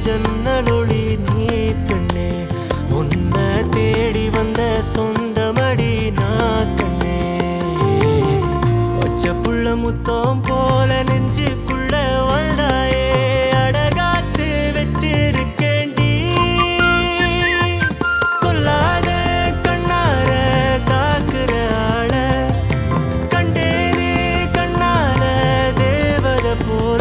ஜன்னலொளி நீ பெண்ணே உன்னை தேடி வந்த சொந்தமடி நான் கண்ணே பச்சை புள்ள முத்தம் போல நெஞ்சுக்குள்ள வந்தாயே அடகாத்து வச்சிருக்கேண்டி கொல்லாத கண்ணார தாக்குற ஆள கண்டேனே கண்ணால தேவத போல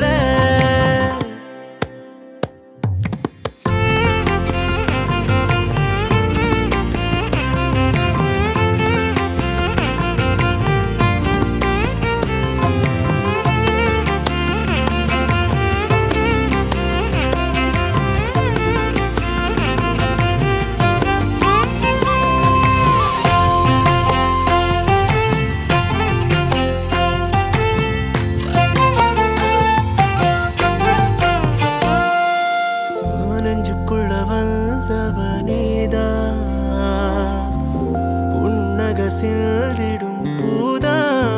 நெஞ்சுக்குள்ள வந்தவ நீதா புன்னக சிந்திடும் பூதா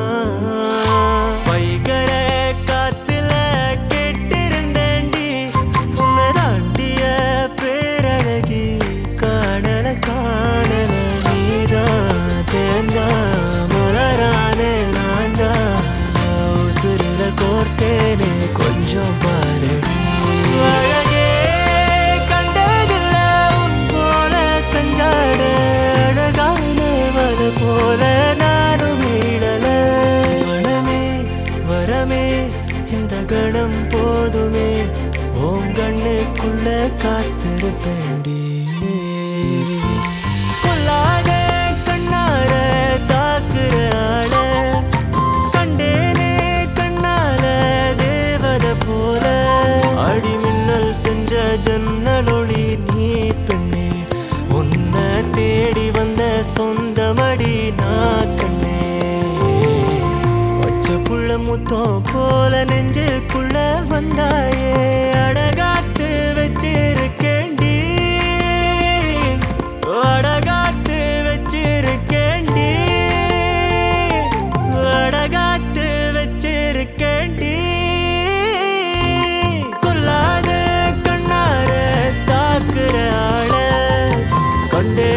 வைகர காத்துல கெட்டிருந்தேண்டி உன்னை தாண்டிய பேரழகி காணல காணல நீதா தேர்ந்தா மலரானே நான்தா உசுரில கோர்த்தேனே கொஞ்சம் பாரடி அழகே கண்டதில்ல உன் போல கஞ்சாட அழகானவது போல நானும் மீளல மனமே வரமே இந்த கணம் போதுமே ஓம் கண்ணுக்குள்ள காத்திருப்பேண்டி கொல்லாத கண்ணார தாக்குற ஆள கண்டேனே கண்ணால தேவத போல அடி மின்னல் செஞ்ச ஜன்னலொளி நீ பெண்ணே உன்னை தேடி வந்த சொந்தமடி நான் கண்ணே பச்சை புள்ள முத்தம் போல நெஞ்சுக்குள்ள வந்தாயே அடகாத்து வச்சிருக்கேண்டி அடகாத்து வச்சிருக்கேண்டி அடகாத்து வச்சிருக்கேண்டி கொல்லாத கண்ணார தாக்குற ஆள கொண்டே